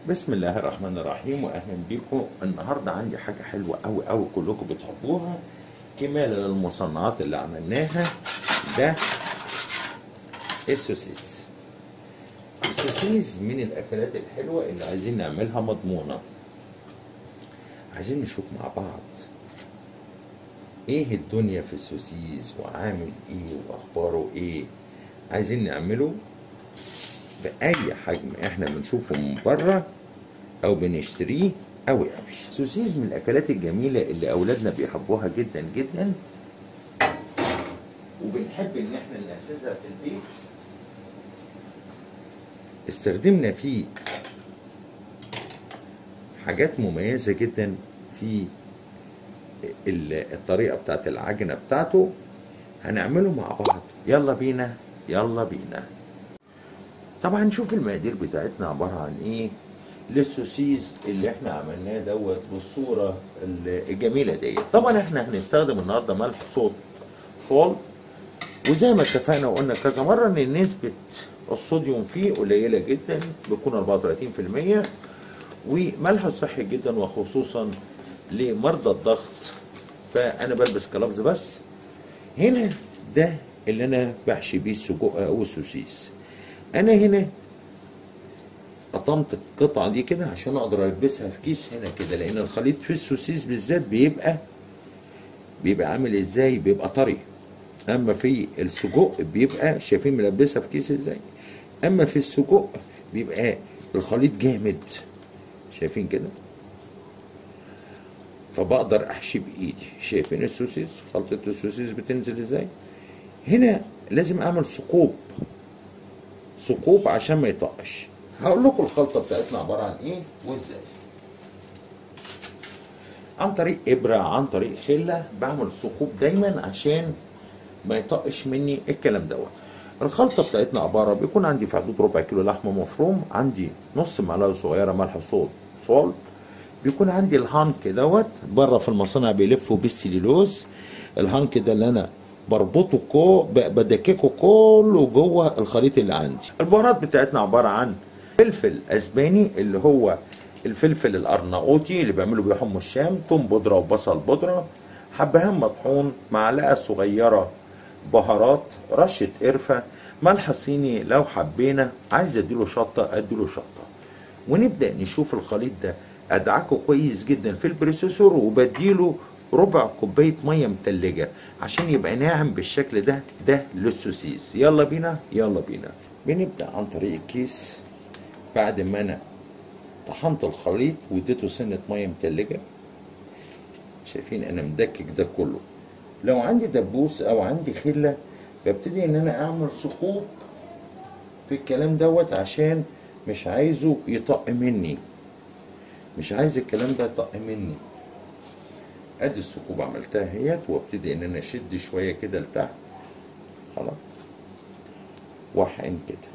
بسم الله الرحمن الرحيم واهلا بيكم النهارده عندي حاجه حلوه قوي قوي كلكم بتحبوها كمالا للمصنعات اللي عملناها ده السوسيس السوسيس من الاكلات الحلوه اللي عايزين نعملها مضمونه عايزين نشوف مع بعض ايه الدنيا في السوسيس وعامل ايه واخباره ايه عايزين نعمله باي حجم احنا بنشوفه من بره او بنشتريه قوي قوي السوسيس من الاكلات الجميله اللي اولادنا بيحبوها جدا جدا وبنحب ان احنا ننفذها في البيت استخدمنا فيه حاجات مميزه جدا في الطريقه بتاعت العجنه بتاعته هنعمله مع بعض يلا بينا يلا بينا طبعا نشوف المقادير بتاعتنا عباره عن ايه للسوسيس اللي احنا عملناه دوت بالصوره الجميله ديت طبعا احنا هنستخدم النهارده ملح صوت صول وزي ما اتفقنا وقلنا كذا مره ان نسبه الصوديوم فيه قليله جدا بيكون 34% وملح صحي جدا وخصوصا لمرضى الضغط فانا بلبس كلافز بس هنا ده اللي انا بحشي بيه السجق او السوسيس انا هنا قطمت القطعه دي كده عشان اقدر البسها في كيس هنا كده لان الخليط في السوسيس بالذات بيبقى بيبقى عامل ازاي بيبقى طري اما في السجق بيبقى شايفين ملبسها في كيس ازاي اما في السجق بيبقى الخليط جامد شايفين كده فبقدر احشي بايدي شايفين السوسيس خلطه السوسيس بتنزل ازاي هنا لازم اعمل ثقوب ثقوب عشان ما يطقش هقول لكم الخلطه بتاعتنا عباره عن ايه وازاي عن طريق ابره عن طريق خله بعمل ثقوب دايما عشان ما يطقش مني الكلام دوت الخلطه بتاعتنا عباره بيكون عندي في حدود ربع كيلو لحمه مفروم عندي نص معلقه صغيره ملح صوت صول بيكون عندي الهانك دوت بره في المصانع بيلفوا بالسليلوز الهانك ده اللي انا بربطه كو بدككه كله جوه الخليط اللي عندي البهارات بتاعتنا عباره عن فلفل اسباني اللي هو الفلفل الارناؤوطي اللي بيعملوا بيه حمص الشام توم بودره وبصل بودره حبهان مطحون معلقه صغيره بهارات رشه قرفه ملح صيني لو حبينا عايز اديله شطه اديله شطه ونبدا نشوف الخليط ده ادعكه كويس جدا في البريسيسور وبديله ربع كوبايه ميه متلجه عشان يبقى ناعم بالشكل ده ده للسوسيس يلا بينا يلا بينا بنبدا عن طريق الكيس بعد ما انا طحنت الخليط واديته سنه ميه متلجه شايفين انا مدكك ده كله لو عندي دبوس او عندي خله ببتدي ان انا اعمل ثقوب في الكلام دوت عشان مش عايزه يطق مني مش عايز الكلام ده يطق مني ادي الثقوب عملتها اهيت وابتدي ان انا اشد شويه كده لتحت خلاص واحقن كده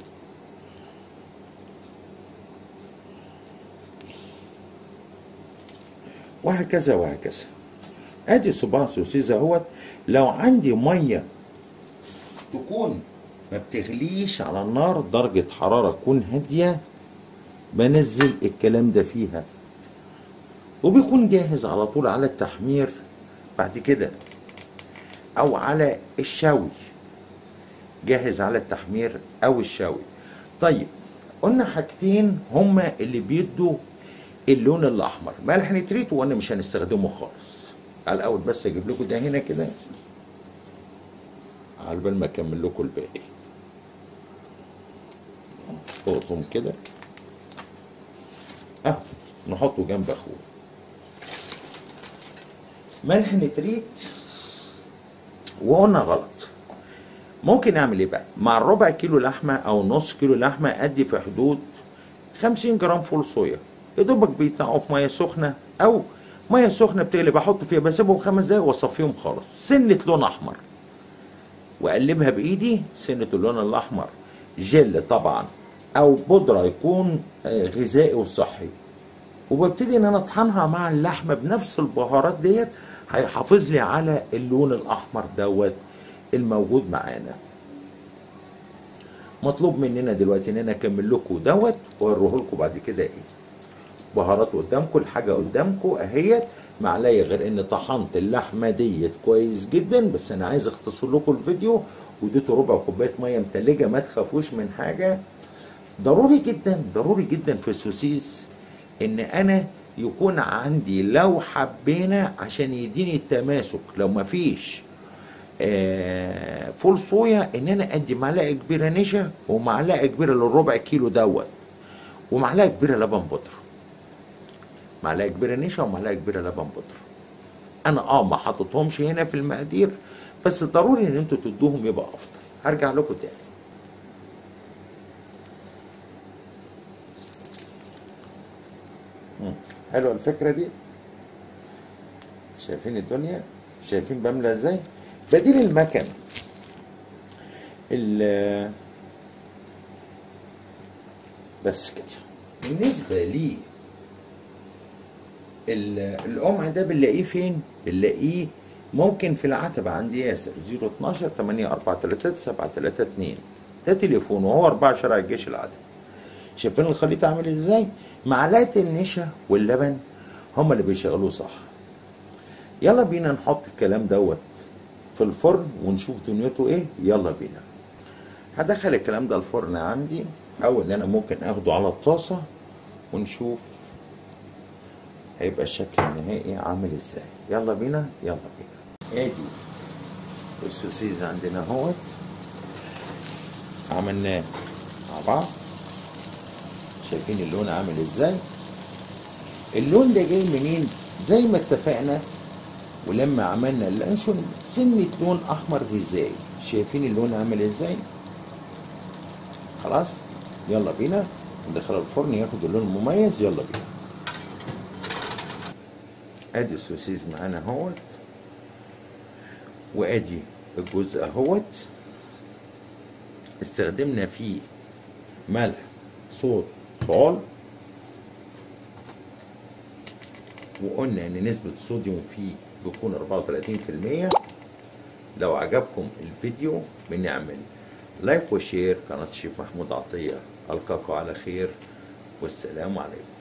وهكذا وهكذا ادي صباع سوسيس اهوت لو عندي ميه تكون ما بتغليش على النار درجه حراره تكون هاديه بنزل الكلام ده فيها وبيكون جاهز على طول على التحمير بعد كده او على الشوي جاهز على التحمير او الشوي طيب قلنا حاجتين هما اللي بيدوا اللون الاحمر ملح نتريت وانا مش هنستخدمه خالص على الاول بس اجيب لكم ده هنا كده على بال ما اكمل لكم الباقي اقطم كده اهو نحطه جنب اخوه ملح نتريت وقلنا غلط ممكن اعمل ايه بقى مع الربع كيلو لحمه او نص كيلو لحمه ادي في حدود 50 جرام فول صويا يا دوبك بيتنقعوا في ميه سخنه او ميه سخنه بتغلي بحط فيها بسيبهم خمس دقايق واصفيهم خالص سنه لون احمر واقلبها بايدي سنه اللون الاحمر جل طبعا او بودره يكون غذائي وصحي وببتدي ان انا اطحنها مع اللحمه بنفس البهارات ديت هيحافظ لي على اللون الاحمر دوت الموجود معانا مطلوب مننا دلوقتي ان انا اكمل لكم دوت واوريه لكم بعد كده ايه بهارات قدامكم الحاجه قدامكم اهيت معليا غير ان طحنت اللحمه ديت كويس جدا بس انا عايز اختصر لكم الفيديو واديته ربع كوبايه ميه متلجه ما تخافوش من حاجه ضروري جدا ضروري جدا في السوسيس ان انا يكون عندي لو حبينا عشان يديني التماسك لو ما فيش آه فول صويا ان انا ادي معلقه كبيره نشا ومعلقه كبيره للربع كيلو دوت ومعلقه كبيره لبن بودره معلقه كبيره نشا ومعلقه كبيره لبن بودره انا اه ما حطيتهمش هنا في المقادير بس ضروري ان انتوا تدوهم يبقى افضل هرجع لكم تاني مم. حلوه الفكره دي شايفين الدنيا شايفين بملى ازاي بديل المكن ال بس كده بالنسبه لي ال- القمع ده بنلاقيه فين؟ بنلاقيه ممكن في العتبة عند ياسر 012 8433 732 ده تليفون وهو 4 شارع الجيش العتبة شايفين الخليط عامل ازاي؟ معلقة النشا واللبن هما اللي بيشغلوه صح يلا بينا نحط الكلام دوت في الفرن ونشوف دنيته ايه يلا بينا هدخل الكلام ده الفرن عندي او ان انا ممكن اخده على الطاسة ونشوف هيبقى الشكل النهائي عامل ازاي يلا بينا يلا بينا ادي السوسيز عندنا اهوت عملناه مع بعض شايفين اللون عامل ازاي اللون ده جاي منين زي ما اتفقنا ولما عملنا اللانشون سنة لون احمر غذائي شايفين اللون عامل ازاي خلاص يلا بينا ندخل الفرن ياخد اللون المميز يلا بينا ادي السوسيس معانا اهوت وادي الجزء اهوت استخدمنا فيه ملح صوت صول وقلنا ان نسبة الصوديوم فيه بيكون 34% لو عجبكم الفيديو بنعمل لايك وشير قناة الشيف محمود عطية ألقاكم على خير والسلام عليكم